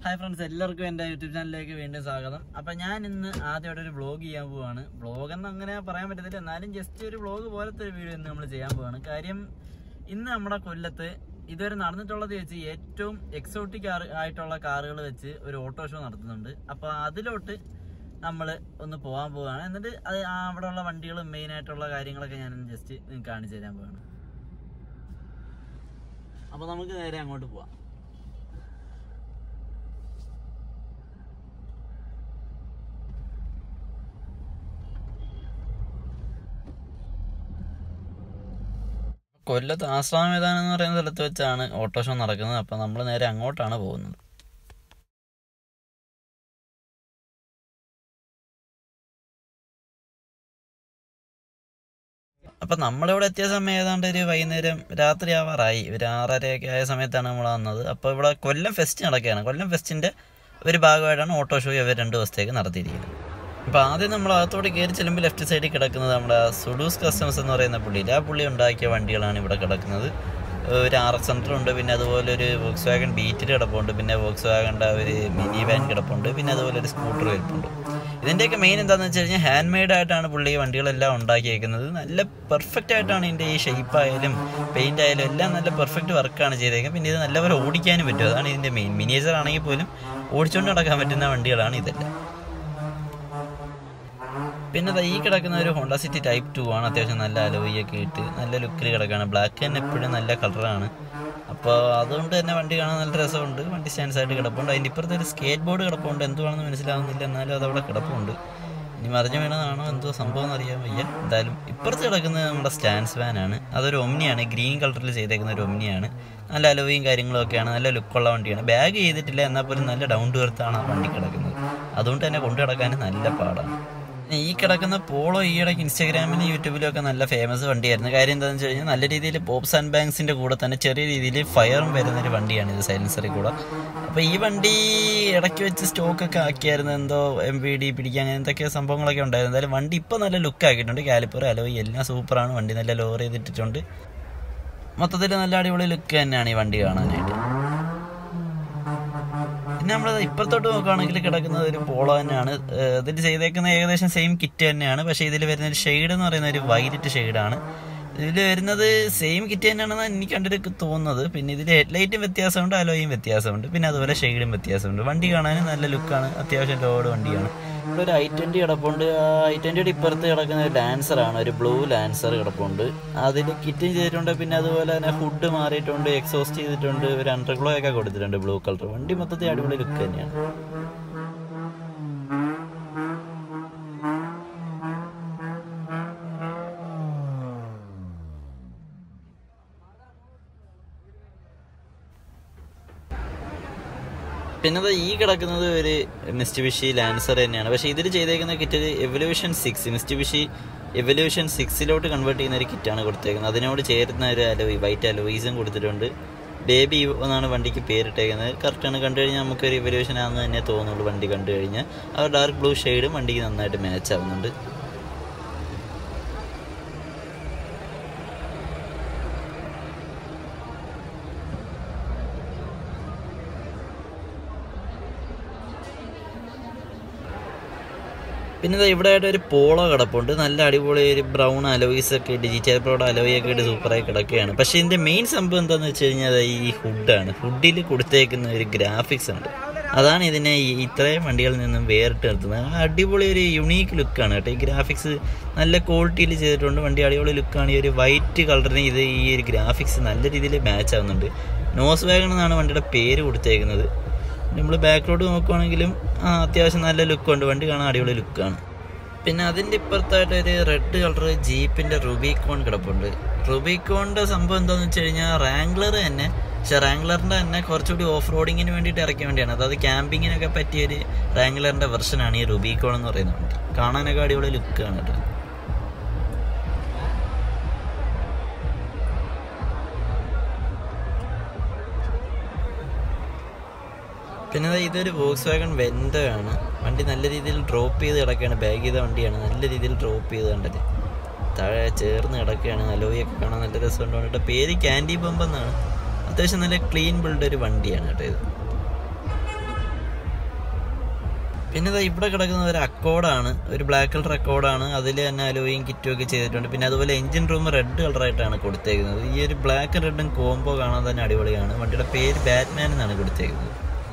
hi friends എല്ലാവർക്കും എൻ്റെ YouTube ചാനലിലേക്ക് വീണ്ടും സ്വാഗതം അപ്പം ഞാൻ ഇന്ന് ആദ്യമായിട്ട് ഒരു വ്ളോഗ് ചെയ്യാൻ പോവാണ് വ്ളോഗ് എന്ന് അങ്ങനെ പറയാൻ പറ്റത്തില്ല എന്നാലും ജസ്റ്റ് ഒരു വ്ളോഗ് പോലത്തെ ഒരു വീഡിയോ ഇന്ന് നമ്മൾ ചെയ്യാൻ പോവാണ് കാര്യം ഇന്ന് നമ്മുടെ കൊല്ലത്ത് ഇതുവരെ നടന്നിട്ടുള്ളത് വെച്ച് ഏറ്റവും എക്സോട്ടിക് ആയിട്ടുള്ള കാറുകൾ വെച്ച് ഒരു ഓട്ടോ ഷോ നടത്തുന്നുണ്ട് അപ്പോൾ അതിലോട്ട് നമ്മൾ ഒന്ന് പോകാൻ പോവുകയാണ് എന്നിട്ട് അത് ആ അവിടെയുള്ള വണ്ടികളും മെയിൻ ആയിട്ടുള്ള കാര്യങ്ങളൊക്കെ ഞാൻ ജസ്റ്റ് നിങ്ങൾക്ക് കാണിച്ചു തരാൻ പോവാണ് അപ്പോൾ നമുക്ക് നേരെ അങ്ങോട്ട് പോവാം കൊല്ലത്ത് ആശ്രാമ മൈതാനം എന്ന് പറയുന്ന സ്ഥലത്ത് വെച്ചാണ് ഓട്ടോ ഷോ നടക്കുന്നത് അപ്പം നമ്മൾ നേരെ അങ്ങോട്ടാണ് പോകുന്നത് അപ്പം നമ്മളിവിടെ എത്തിയ സമയം ഏതാണ്ട് ഒരു വൈകുന്നേരം രാത്രി ആവാറായി ഒരു ആറരയൊക്കെ ആയ സമയത്താണ് നമ്മൾ വന്നത് അപ്പോൾ ഇവിടെ കൊല്ലം ഫെസ്റ്റ് നടക്കുകയാണ് കൊല്ലം ഫെസ്റ്റിൻ്റെ ഒരു ഭാഗമായിട്ടാണ് ഓട്ടോ ഷോ ഇവർ രണ്ട് ദിവസത്തേക്ക് നടത്തിയിരിക്കുന്നത് അപ്പോൾ ആദ്യം നമ്മൾ അകത്തോട്ട് കയറി ചെല്ലുമ്പോൾ ലെഫ്റ്റ് സൈഡിൽ കിടക്കുന്നത് നമ്മുടെ സുഡൂസ് കസ്റ്റംസ് എന്ന് പറയുന്ന പുള്ളിയിൽ ആ പുള്ളി ഉണ്ടാക്കിയ വണ്ടികളാണ് ഇവിടെ കിടക്കുന്നത് ഒരു ആർ എക്സ് സെൻറ്റർ ഉണ്ട് പിന്നെ അതുപോലെ ഒരു വോക്സ് വാഗൺ ബീറ്റിൽ കിടപ്പുണ്ട് പിന്നെ വോക്സ് വാഗണിൻ്റെ ഒരു മിനി വാൻ കിടപ്പുണ്ട് പിന്നെ അതുപോലെ ഒരു സ്കൂട്ടർ കിടപ്പുണ്ട് ഇതിൻ്റെയൊക്കെ മെയിൻ എന്താണെന്ന് വെച്ച് കഴിഞ്ഞാൽ ഹാൻഡ് മെയ്ഡ് ആയിട്ടാണ് പുള്ളി ഈ വണ്ടികളെല്ലാം ഉണ്ടാക്കിയേക്കുന്നത് നല്ല പെർഫെക്റ്റ് ആയിട്ടാണ് ഇതിൻ്റെ ഈ ഷേപ്പ് ആയാലും പെയിൻ്റ് ആയാലും എല്ലാം നല്ല പെർഫെക്റ്റ് വർക്കാണ് ചെയ്തേക്കുന്നത് പിന്നെ ഇത് നല്ലപോലെ ഓടിക്കാനും പറ്റും അതാണ് ഇതിൻ്റെ മെയിൻ മിനിയേച്ചർ ആണെങ്കിൽ പോലും ഓടിച്ചുകൊണ്ട് നടക്കാൻ പറ്റുന്ന വണ്ടികളാണ് ഇതെല്ലാം പിന്നെ ദാ ഈ കിടക്കുന്ന ഒരു ഹോണ്ട സിറ്റി ടൈപ്പ് ടു ആണ് അത്യാവശ്യം നല്ല അലോയൊക്കെ ഇട്ട് നല്ല ലുക്കിൽ കിടക്കുകയാണ് ബ്ലാക്ക് തന്നെ എപ്പോഴും നല്ല കളറാണ് അപ്പോൾ അതുകൊണ്ട് തന്നെ വണ്ടി കാണാൻ നല്ല രസമുണ്ട് വണ്ടി സ്റ്റാൻഡ്സ് ആയിട്ട് കിടപ്പുണ്ട് അതിൻ്റെ ഇപ്പുറത്ത് ഒരു സ്കേറ്റ് ബോർഡ് കിടപ്പുണ്ട് എന്തുവാണെന്ന് മനസ്സിലാവുന്നില്ല എന്നാലും അതവിടെ കിടപ്പുണ്ട് ഇനി മറിഞ്ഞു വീണതാണോ എന്തോ സംഭവം എന്നറിയാൻ വയ്യ എന്തായാലും ഇപ്പുറത്ത് കിടക്കുന്നത് നമ്മുടെ സ്റ്റാൻസ് വാനാണ് അതൊരു ഒമ്നിയാണ് ഗ്രീൻ കളറിൽ ചെയ്തേക്കുന്ന ഒരു ഒമ്നിയാണ് നല്ല അലോയും കാര്യങ്ങളും ഒക്കെയാണ് നല്ല ലുക്കുള്ള വണ്ടിയാണ് ബാഗ് ചെയ്തിട്ടില്ല എന്നാൽ പോലും നല്ല ഡൗൺ ടു എർത്താണ് ആ വണ്ടി കിടക്കുന്നത് അതുകൊണ്ട് തന്നെ കൊണ്ടു കിടക്കാൻ നല്ല പാടാണ് ഈ കിടക്കുന്ന പോളോ ഈ ഇടയ്ക്ക് ഇൻസ്റ്റാഗ്രാമിലും യൂട്യൂബിലും ഒക്കെ നല്ല ഫേമസ് വണ്ടിയായിരുന്നു കാര്യം എന്താണെന്ന് വെച്ച് കഴിഞ്ഞാൽ നല്ല രീതിയിൽ പോപ്സ് ആൻഡ് ബാങ്ക്സിന്റെ കൂടെ തന്നെ ചെറിയ രീതിയിൽ ഫയറും വരുന്ന ഒരു വണ്ടിയാണ് ഇത് സൈലൻസറിൽ കൂടെ അപ്പോൾ ഈ വണ്ടി ഇടയ്ക്ക് വെച്ച് സ്റ്റോക്കൊക്കെ ആക്കിയായിരുന്നു എന്തോ എം വി ഡി പിടിക്കാൻ അങ്ങനെ എന്തൊക്കെ സംഭവങ്ങളൊക്കെ ഉണ്ടായിരുന്നു എന്തായാലും വണ്ടി ഇപ്പോൾ നല്ല ലുക്ക് ആക്കിയിട്ടുണ്ട് കാലിപ്പർ അലോയി എല്ലാം സൂപ്പറാണ് വണ്ടി നല്ല ലോർ ചെയ്തിട്ടിട്ടുണ്ട് മൊത്തത്തിൽ നല്ല അടിപൊളി ലുക്ക് തന്നെയാണ് ഈ വണ്ടി കാണാനായിട്ട് പിന്നെ നമ്മൾ ഇപ്പുറത്തോട്ട് നോക്കുകയാണെങ്കിൽ കിടക്കുന്നത് ഒരു പോളോ തന്നെയാണ് ഇതിൽ ചെയ്തേക്കുന്ന ഏകദേശം സെയിം കിറ്റ് തന്നെയാണ് പക്ഷേ ഇതിൽ വരുന്ന ഒരു ഷെയ്ഡ് എന്ന് പറയുന്ന ഒരു വൈലറ്റ് ഷെയ്ഡാണ് ഇതിൽ വരുന്നത് സെയിം കിറ്റ് തന്നെയാണെന്ന് എനിക്ക് കണ്ടിട്ട് തോന്നുന്നത് പിന്നെ ഇതിൽ ഹെഡ്ലൈറ്റും വ്യത്യാസമുണ്ട് അലോയും വ്യത്യാസമുണ്ട് പിന്നെ അതുപോലെ ഷെയ്ഡും വ്യത്യാസമുണ്ട് വണ്ടി കാണാൻ നല്ല ലുക്കാണ് അത്യാവശ്യം ലോഡ് വണ്ടിയാണ് ഇവിടെ ഒരു ഐ ട്വൻറ്റി കിടപ്പുണ്ട് ആ ഐ ട്വൻറ്റിയുടെ ഇപ്പുറത്ത് കിടക്കുന്ന ഒരു ലാൻസറാണ് ഒരു ബ്ലൂ ലാൻസർ കിടപ്പുണ്ട് അതിൽ കിറ്റും ചെയ്തിട്ടുണ്ട് പിന്നെ അതുപോലെ തന്നെ ഫുഡ് മാറിയിട്ടുണ്ട് എക്സോസ്റ്റ് ചെയ്തിട്ടുണ്ട് ഒരു അണ്ടർഗ്ലോ ഒക്കെ കൊടുത്തിട്ടുണ്ട് ബ്ലൂ കളർ വണ്ടി മൊത്തത്തിൽ അടിപൊളി ലുക്ക് തന്നെയാണ് പിന്നെ ദാ ഈ കിടക്കുന്നത് ഒരു മിസ്റ്റ് വിഷി ലാൻസർ തന്നെയാണ് പക്ഷേ ഇതിൽ ചെയ്തേക്കുന്ന kit evolution six Mitsubishi evolution സിക്സിലോട്ട് കൺവേർട്ട് ചെയ്യുന്ന ഒരു കിറ്റാണ് കൊടുത്തേക്കുന്നത് അതിനോട് ചേരുന്ന ഒരു അലോയി വൈറ്റ് അലോയിസും കൊടുത്തിട്ടുണ്ട് ബേബി എന്നാണ് വണ്ടിക്ക് പേരിട്ടേക്കുന്നത് കറക്റ്റാണ് കണ്ടു കഴിഞ്ഞാൽ നമുക്കൊരു എവല്യൂഷൻ ആണെന്ന് തന്നെ തോന്നുള്ളൂ വണ്ടി കണ്ടു കഴിഞ്ഞാൽ ആ ഡാർക്ക് ബ്ലൂ ഷെയ്ഡും വണ്ടിക്ക് നന്നായിട്ട് മാച്ച് ആവുന്നുണ്ട് പിന്നെ ദാ ഇവിടെ ആയിട്ട് ഒരു പോളോ കിടപ്പുണ്ട് നല്ല അടിപൊളി ഒരു ബ്രൗൺ അലോയിസ് ഒക്കെ ഇട്ട് ജിറ്റാൽ പ്രോഡ് അലോയി ഒക്കെ ഇട്ട് സൂപ്പറായി കിടക്കുകയാണ് പക്ഷേ ഇതിന്റെ മെയിൻ സംഭവം എന്താണെന്ന് വെച്ച് കഴിഞ്ഞാൽ ദാ ഈ ഹുഡാണ് ഹുഡിൽ കൊടുത്തേക്കുന്ന ഒരു ഗ്രാഫിക്സ് ഉണ്ട് അതാണ് ഇതിനെ ഈ ഇത്രയും വണ്ടികളിൽ നിന്നും വേറിട്ട് നിർത്തുന്നത് ആ അടിപൊളി ഒരു യുണീക്ക് ലുക്കാണ് കേട്ടോ ഈ ഗ്രാഫിക്സ് നല്ല ക്വാളിറ്റിയിൽ ചെയ്തിട്ടുണ്ട് വണ്ടി അടിപൊളി ലുക്കാണ് ഈ ഒരു വൈറ്റ് കളറിന് ഇത് ഈ ഒരു ഗ്രാഫിക്സ് നല്ല രീതിയിൽ മാച്ച് ആവുന്നുണ്ട് നോസ് വാഗൺ എന്നാണ് വണ്ടിയുടെ പേര് കൊടുത്തേക്കുന്നത് നമ്മൾ ബാക്കിലോട്ട് നോക്കുവാണെങ്കിലും ആ അത്യാവശ്യം നല്ല ലുക്കുണ്ട് വണ്ടി കാണാൻ അടിപൊളി ലുക്കാണ് പിന്നെ അതിൻ്റെ ഇപ്പുറത്തായിട്ട് ഒരു റെഡ് കളർ ജീപ്പിൻ്റെ റുബിക്കോൺ കിടപ്പുണ്ട് റുബിക്കോണിൻ്റെ സംഭവം എന്താണെന്ന് വെച്ച് കഴിഞ്ഞാൽ റാംഗ്ലർ തന്നെ പക്ഷെ റാംഗ്ലറിൻ്റെ തന്നെ കുറച്ചുകൂടി ഓഫ് റോഡിങ്ങിന് വേണ്ടിയിട്ട് ഇറക്കിയ വേണ്ടിയാണ് അതായത് ക്യാമ്പിങ്ങിനൊക്കെ പറ്റിയൊരു റാംഗ്ലറിൻ്റെ വെർഷനാണ് ഈ റുബിക്കോൺ എന്ന് പറയുന്ന വണ്ടി കാണാനൊക്കെ അടിപൊളി ലുക്കാണ് കേട്ടോ പിന്നെ ദാ ഇതൊരു വോക്സ് വാഗൺ വെൻഡോ ആണ് വണ്ടി നല്ല രീതിയിൽ ഡ്രോപ്പ് ചെയ്ത് കിടക്കുകയാണ് ബാഗ് ചെയ്ത വണ്ടിയാണ് നല്ല രീതിയിൽ ഡ്രോപ്പ് ചെയ്ത് കണ്ടത് താഴെ ചേർന്ന് കിടക്കുകയാണ് അലോയൊക്കെ കാണാൻ നല്ല രസമുണ്ട് കേട്ടോ പേര് ക്യാൻഡി ബംബ് എന്നാണ് അത്യാവശ്യം നല്ല ക്ലീൻ ബിൽഡ് ഒരു വണ്ടിയാണ് കേട്ടോ ഇത് പിന്നെ ദാ ഇവിടെ കിടക്കുന്ന ഒരു അക്കോഡാണ് ഒരു ബ്ലാക്ക് കളർ അക്കോഡാണ് അതിൽ തന്നെ അലോയും കിറ്റും ഒക്കെ ചെയ്തിട്ടുണ്ട് പിന്നെ അതുപോലെ എഞ്ചിൻ റൂം റെഡ് കളറായിട്ടാണ് കൊടുത്തേക്കുന്നത് ഈ ഒരു ബ്ലാക്ക് റെഡും കോംബോ കാണാൻ തന്നെ അടിപൊളിയാണ് വണ്ടിയുടെ പേര് ബാറ്റ്മാൻ എന്നാണ് കൊടുത്തേക്കുന്നത്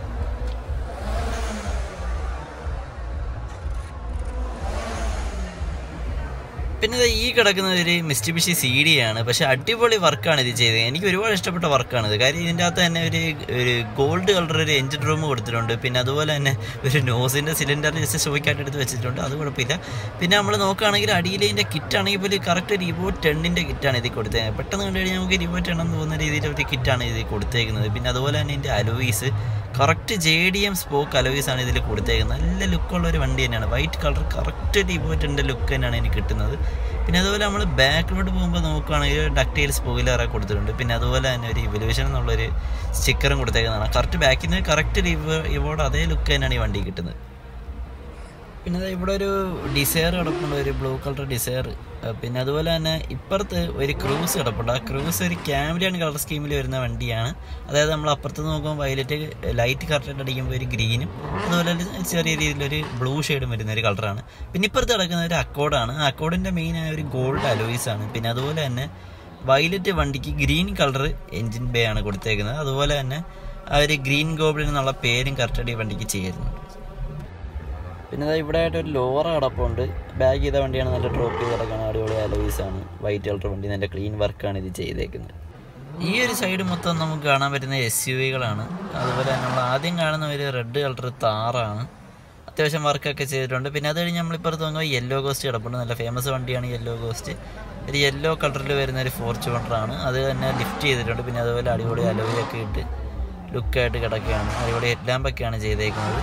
പിന്നെ ദാ ഈ കിടക്കുന്ന ഒരു മിസ്റ്റിബിഷി സി ഡി ആണ് പക്ഷെ അടിപൊളി വർക്കാണ് ഇത് ചെയ്തത് എനിക്ക് ഒരുപാട് ഇഷ്ടപ്പെട്ട വർക്കാണ് ഇത് കാര്യം ഇതിൻ്റെ അകത്ത് തന്നെ ഒരു ഒരു ഗോൾഡ് കളർ ഒരു എഞ്ചിൻ റൂം കൊടുത്തിട്ടുണ്ട് പിന്നെ അതുപോലെ തന്നെ ഒരു നോസിൻ്റെ സിലിണ്ടർ ജസ്റ്റ് ഷോയ്ക്കായിട്ട് എടുത്ത് വെച്ചിട്ടുണ്ട് അത് കുഴപ്പമില്ല പിന്നെ നമ്മൾ നോക്കുകയാണെങ്കിൽ അടിയിൽ ഇതിൻ്റെ കിറ്റാണെങ്കിൽ പോലും കറക്റ്റ് റിവോ ടെണ്ണിൻ്റെ കിറ്റാണ് ഇതിൽ കൊടുത്തേക്കുന്നത് പെട്ടെന്ന് കണ്ടു കഴിഞ്ഞാൽ നമുക്ക് റിവോ ടെൺ എന്ന് തോന്നുന്ന രീതിയിൽ ഒരു കിറ്റാണ് ഇതിൽ കൊടുത്തേക്കുന്നത് പിന്നെ അതുപോലെ തന്നെ ഇതിൻ്റെ alloys correct J D M spoke alloys ആണ് ഇതിൽ കൊടുത്തേക്കുന്നത് നല്ല ലുക്കുള്ള ഒരു വണ്ടി തന്നെയാണ് വൈറ്റ് കളർ കറക്റ്റ് ഡിവോറ്റിൻ്റെ ലുക്ക് തന്നെയാണ് എനിക്ക് കിട്ടുന്നത് പിന്നെ അതുപോലെ നമ്മൾ ബാക്കിലോട്ട് പോകുമ്പോൾ നോക്കുകയാണെങ്കിൽ ഡക്റ്റൈൽ സ്പോയിലറൊക്കെ കൊടുത്തിട്ടുണ്ട് പിന്നെ അതുപോലെ തന്നെ ഒരു ഇവലുവേഷൻ എന്നുള്ളൊരു സ്റ്റിക്കറും കൊടുത്തേക്കുന്നതാണ് കറക്റ്റ് ബാക്കിൽ നിന്ന് കറക്റ്റ് ഇവോടെ അതേ ലുക്ക് തന്നെയാണ് ഈ വണ്ടി കിട്ടുന്നത് പിന്നെ ദാ ഇവിടെ ഒരു ഡിസയർ കിടപ്പുണ്ട് ഒരു ബ്ലൂ കളർ ഡിസയർ പിന്നെ അതുപോലെ തന്നെ ഇപ്പുറത്ത് ഒരു ക്രൂസ് കിടപ്പുണ്ട് ആ ക്രൂസ് ഒരു ക്യാമറയാണ് കളർ സ്കീമിൽ വരുന്ന വണ്ടിയാണ് അതായത് നമ്മൾ അപ്പുറത്ത് നോക്കുമ്പോൾ വയലറ്റ് ലൈറ്റ് കറക്റ്റായിട്ട് അടിക്കുമ്പോൾ ഒരു ഗ്രീനും അതുപോലെ തന്നെ ചെറിയ രീതിയിലൊരു ബ്ലൂ ഷെയ്ഡും വരുന്ന ഒരു കളറാണ് പിന്നെ ഇപ്പുറത്ത് കിടക്കുന്ന ഒരു അക്കോഡാണ് ആ അക്കോഡിൻ്റെ മെയിൻ ആയ ഒരു ഗോൾഡ് അലോയിസ് ആണ് പിന്നെ അതുപോലെ തന്നെ വയലറ്റ് വണ്ടിക്ക് ഗ്രീൻ കളർ എൻജിൻ ബേ ആണ് കൊടുത്തേക്കുന്നത് അതുപോലെ തന്നെ ആ ഒരു ഗ്രീൻ ഗോബ്ലിൻ എന്നുള്ള പേരും കറക്റ്റായിട്ട് ഈ വണ്ടിക്ക് ചേരുന്നുണ്ട് പിന്നെ ദാ ഇവിടെ ആയിട്ട് ഒരു ലോറ കിടപ്പുണ്ട് ബാഗ് ചെയ്ത വണ്ടിയാണ് നല്ല ഡ്രോപ്പ് ചെയ്ത് കിടക്കുകയാണ് അടിപൊളി അലോയിസ് ആണ് വൈറ്റ് കളർ വണ്ടി നല്ല ക്ലീൻ വർക്കാണ് ഇത് ചെയ്തേക്കുന്നത് ഈ ഒരു സൈഡ് മൊത്തം നമുക്ക് കാണാൻ പറ്റുന്ന എസ് യു വികളാണ് അതുപോലെ തന്നെ നമ്മൾ ആദ്യം കാണുന്ന ഒരു റെഡ് കളർ താറാണ് അത്യാവശ്യം വർക്കൊക്കെ ചെയ്തിട്ടുണ്ട് പിന്നെ അത് കഴിഞ്ഞ് നമ്മളിപ്പുറത്ത് നോക്കുമ്പോൾ യെല്ലോ ഗോസ്റ്റ് കിടപ്പുണ്ട് നല്ല ഫേമസ് വണ്ടിയാണ് യെല്ലോ ഗോസ്റ്റ് ഒരു യെല്ലോ കളറിൽ വരുന്ന ഒരു ഫോർച്യൂണറാണ് അത് തന്നെ ലിഫ്റ്റ് ചെയ്തിട്ടുണ്ട് പിന്നെ അതുപോലെ അടിപൊളി അലോയിലൊക്കെ ഇട്ട് ലുക്കായിട്ട് കിടക്കുകയാണ് അടിപൊളി ഹെഡ്ലാമ്പൊക്കെയാണ് ചെയ്തേക്കുന്നത്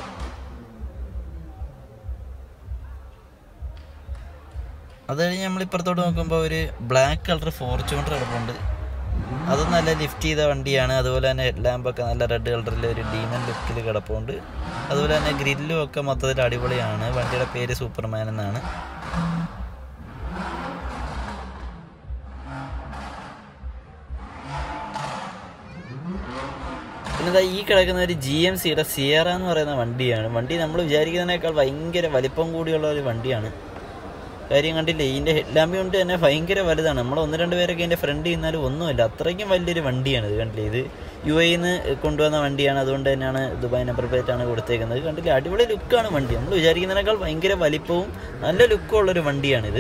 അത് കഴിഞ്ഞ് നമ്മൾ ഇപ്പുറത്തോട്ട് നോക്കുമ്പോൾ ഒരു ബ്ലാക്ക് കളർ ഫോർച്യൂണർ കിടപ്പുണ്ട് അത് നല്ല ലിഫ്റ്റ് ചെയ്ത വണ്ടിയാണ് അതുപോലെ തന്നെ ഹെഡ് ലാമ്പൊക്കെ നല്ല റെഡ് കളറിൽ ഒരു ഡീമൻ ലുക്കിൽ കിടപ്പുണ്ട് അതുപോലെ തന്നെ ഗ്രില്ലും ഒക്കെ മൊത്തത്തിൽ അടിപൊളിയാണ് വണ്ടിയുടെ പേര് സൂപ്പർമാൻ എന്നാണ് പിന്നെ ദാ ഈ കിടക്കുന്ന ഒരു ജി എം സിയുടെ സിയറ എന്ന് പറയുന്ന വണ്ടിയാണ് വണ്ടി നമ്മൾ വിചാരിക്കുന്നതിനേക്കാൾ ഭയങ്കര വലിപ്പം കൂടിയുള്ള ഒരു വണ്ടിയാണ് കാര്യം കണ്ടില്ലേ ഇതിൻ്റെ ഹെഡ്ലാമ്പ് കൊണ്ട് തന്നെ ഭയങ്കര വലുതാണ് നമ്മൾ ഒന്ന് രണ്ട് പേരൊക്കെ ഇതിൻ്റെ ഫ്രണ്ട് ചെയ്യുന്നാലും ഒന്നുമില്ല അത്രയ്ക്കും വലിയൊരു വണ്ടിയാണ് ഇത് കണ്ടില്ലേ ഇത് യു എയിൽ നിന്ന് കൊണ്ടുവന്ന വണ്ടിയാണ് അതുകൊണ്ട് തന്നെയാണ് ദുബായ് നമ്പർ പ്ലേറ്റ് ആണ് കൊടുത്തേക്കുന്നത് കണ്ടില്ലേ അടിപൊളി ലുക്കാണ് വണ്ടി നമ്മൾ വിചാരിക്കുന്നതിനേക്കാൾ ഭയങ്കര വലിപ്പവും നല്ല ലുക്കും ഉള്ളൊരു വണ്ടിയാണിത്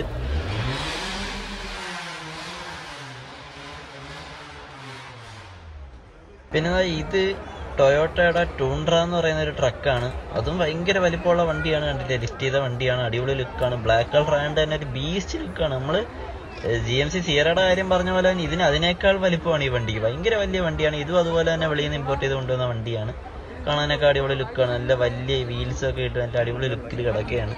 പിന്നെ ദാ ഇത് ടൊയോട്ടയുടെ ടൂണ്ട്ര എന്ന് പറയുന്ന ഒരു ട്രക്കാണ് അതും ഭയങ്കര വലിപ്പമുള്ള വണ്ടിയാണ് കണ്ടില്ലേ ലിഫ്റ്റ് ചെയ്ത വണ്ടിയാണ് അടിപൊളി ലുക്കാണ് ബ്ലാക്ക് കളർ ആയതുകൊണ്ട് തന്നെ ഒരു ബീസ്റ്റ് ലുക്കാണ് നമ്മൾ ജി എം സി സിയറയുടെ കാര്യം പറഞ്ഞ പോലെ തന്നെ ഇതിന് അതിനേക്കാൾ വലിപ്പമാണ് ഈ വണ്ടിക്ക് ഭയങ്കര വലിയ വണ്ടിയാണ് ഇതും അതുപോലെ തന്നെ വെളിയിൽ നിന്ന് ഇമ്പോർട്ട് ചെയ്ത് കൊണ്ടുവന്ന വണ്ടിയാണ് കാണാനൊക്കെ അടിപൊളി ലുക്കാണ് നല്ല വലിയ വീൽസ് ഒക്കെ ഇട്ട് നല്ല അടിപൊളി ലുക്കിൽ കിടക്കുകയാണ്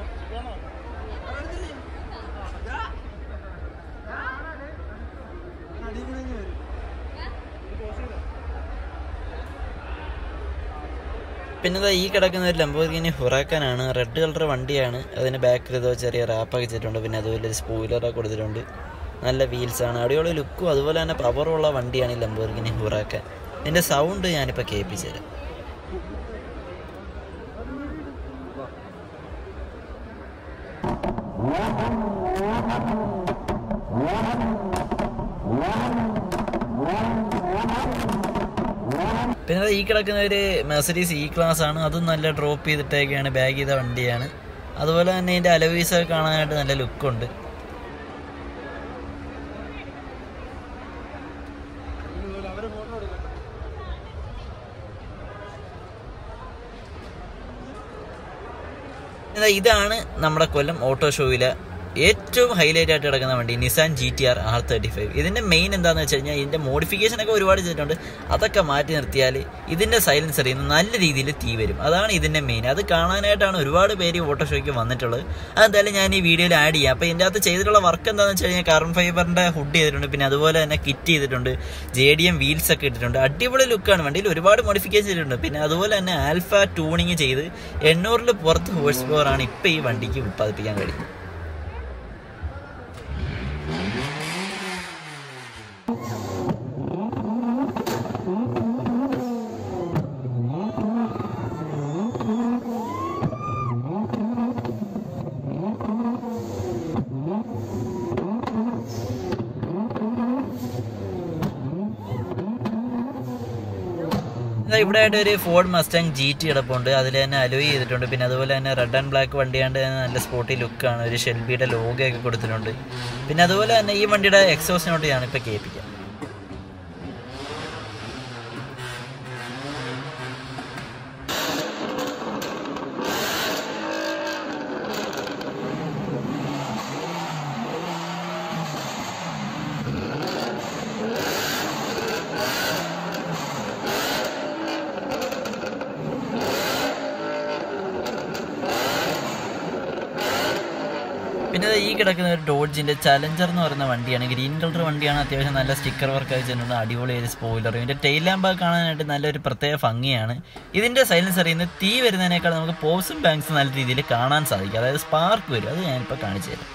പിന്നെ ദാ ഈ കിടക്കുന്ന ഒരു ലംബോർഗിനി ഹുറാക്കാനാണ് റെഡ് കളർ വണ്ടിയാണ് അതിന് ബാക്കിൽ ഇതോ ചെറിയ റാപ്പൊക്കെ വെച്ചിട്ടുണ്ട് പിന്നെ അതുപോലെ ഒരു സ്പോയിലറൊക്കെ കൊടുത്തിട്ടുണ്ട് നല്ല വീൽസ് ആണ് അടിപൊളി ലുക്കും അതുപോലെ തന്നെ പവറുള്ള വണ്ടിയാണ് ഈ ലംബോർഗിനി ഹുറാക്കാൻ ഇതിൻ്റെ സൗണ്ട് ഞാനിപ്പോൾ കേൾപ്പിച്ചു തരാം പിന്നെ ദാ ഈ കിടക്കുന്ന ഒരു മെസഡീസ് ഇ ക്ലാസ് ആണ് അതും നല്ല ഡ്രോപ്പ് ചെയ്തിട്ടൊക്കെയാണ് ബാഗ് ചെയ്ത വണ്ടിയാണ് അതുപോലെ തന്നെ ഇതിൻ്റെ അലവീസ് ഒക്കെ കാണാനായിട്ട് നല്ല ലുക്കുണ്ട് ഇതാ ഇതാണ് നമ്മുടെ കൊല്ലം ഓട്ടോ ഷോയിലെ ഏറ്റവും ഹൈലൈറ്റ് ആയിട്ട് കിടക്കുന്ന വണ്ടി Nissan G T R R thirty five ഇതിൻ്റെ മെയിൻ എന്താണെന്ന് വെച്ച് കഴിഞ്ഞാൽ ഇതിൻ്റെ മോഡിഫിക്കേഷൻ ഒക്കെ ഒരുപാട് ചെയ്തിട്ടുണ്ട് അതൊക്കെ മാറ്റി നിർത്തിയാൽ ഇതിൻ്റെ സൈലൻസറിൽ നിന്ന് നല്ല രീതിയിൽ തീ വരും അതാണ് ഇതിൻ്റെ മെയിൻ അത് കാണാനായിട്ടാണ് ഒരുപാട് പേര് ഓട്ടോ ഷോയ്ക്ക് വന്നിട്ടുള്ളത് അതെന്തായാലും ഞാൻ ഈ വീഡിയോയിൽ ആഡ് ചെയ്യാം അപ്പോൾ ഇതിൻ്റെ അകത്ത് ചെയ്തിട്ടുള്ള വർക്ക് എന്താണെന്ന് വെച്ച് കഴിഞ്ഞാൽ കാർബൺ ഫൈബറിൻ്റെ ഹുഡ് ചെയ്തിട്ടുണ്ട് പിന്നെ അതുപോലെ തന്നെ കിറ്റ് ചെയ്തിട്ടുണ്ട് ജെ ഡി എം വീൽസ് ഒക്കെ ഇട്ടിട്ടുണ്ട് അടിപൊളി ലുക്കാണ് വണ്ടിയിൽ ഒരുപാട് മോഡിഫിക്കേഷൻ ചെയ്തിട്ടുണ്ട് പിന്നെ അതുപോലെ തന്നെ ആൽഫ ട്യൂണിങ് ചെയ്ത് എണ്ണൂറിൽ പുറത്ത് ഹോഴ്സ് പവർ ആണ് ഇപ്പോൾ ഈ വണ്ടിക്ക് ഉത്പാദിപ്പിക്കാൻ കഴിയുന്നത് ഇവിടെ ആയിട്ട് ഒരു ഫോർഡ് മസ്റ്റാങ് ജി ടി കിടപ്പുണ്ട് അതിൽ തന്നെ അലോയ് ചെയ്തിട്ടുണ്ട് പിന്നെ അതുപോലെ തന്നെ റെഡ് ആൻഡ് ബ്ലാക്ക് വണ്ടിയാണ്ട് തന്നെ നല്ല സ്പോട്ടി ലുക്കാണ് ഒരു ഷെൽബിയുടെ ലോഗൊക്കെ കൊടുത്തിട്ടുണ്ട് പിന്നെ അതുപോലെ തന്നെ ഈ വണ്ടിയുടെ എക്സോസിനോട്ട് ഞാൻ ഇപ്പോൾ കേൾപ്പിക്കാം പിന്നെ ദേ ഈ കിടക്കുന്ന ഒരു ഡോഡ്ജിന്റെ ചലഞ്ചർ എന്ന് പറയുന്ന വണ്ടിയാണ് ഗ്രീൻ കളർ വണ്ടിയാണ് അത്യാവശ്യം നല്ല സ്റ്റിക്കർ വർക്ക് വെച്ചിട്ടുണ്ട് അടിപൊളി ഒരു സ്പോയിലർ ഇതിന്റെ ടെയിൽ ലാമ്പ് കാണാനായിട്ട് നല്ലൊരു പ്രത്യേക ഭംഗിയാണ് ഇതിന്റെ സൈലൻസർ ഇന്ന് തീ വരുന്നതിനേക്കാൾ നമുക്ക് പോസും ബാങ്ക്സ് നല്ല രീതിയിൽ കാണാൻ സാധിക്കും അതായത് സ്പാർക്ക് വരും അത് ഞാനിപ്പോൾ കാണിച്ചു തരാം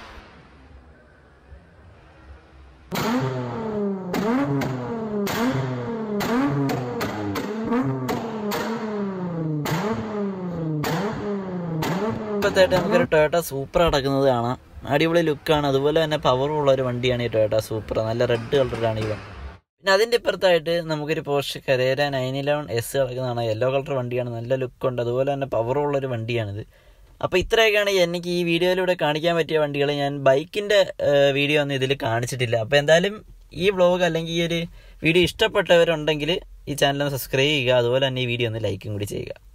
ഇപ്പോഴത്തായിട്ട് നമുക്കൊരു ടൊയോട്ട സൂപ്പർ അടക്കുന്നത് കാണാം അടിപൊളി ലുക്കാണ് അതുപോലെ തന്നെ പവറുള്ള ഒരു വണ്ടിയാണ് ഈ ടൊയോട്ട സൂപ്പർ നല്ല റെഡ് കളറാണ് ഇവൻ പിന്നെ അതിൻ്റെ ഇപ്പുറത്തായിട്ട് നമുക്കൊരു Porsche Carrera nine eleven S കിടക്കുന്നതാണ് യെല്ലോ കളർ വണ്ടിയാണ് നല്ല ലുക്കുണ്ട് അതുപോലെ തന്നെ പവറുള്ള ഒരു വണ്ടിയാണിത് അപ്പോൾ ഇത്രയൊക്കെയാണ് എനിക്ക് ഈ വീഡിയോയിലൂടെ കാണിക്കാൻ പറ്റിയ വണ്ടികൾ ഞാൻ ബൈക്കിൻ്റെ വീഡിയോ ഒന്നും ഇതിൽ കാണിച്ചിട്ടില്ല അപ്പോൾ എന്തായാലും ഈ വ്ളോഗ് അല്ലെങ്കിൽ ഈ ഒരു വീഡിയോ ഇഷ്ടപ്പെട്ടവരുണ്ടെങ്കിൽ ഈ ചാനൽ ഒന്ന് സബ്സ്ക്രൈബ് ചെയ്യുക അതുപോലെ തന്നെ ഈ വീഡിയോ ഒന്ന് ലൈക്കും കൂടി ചെയ്യുക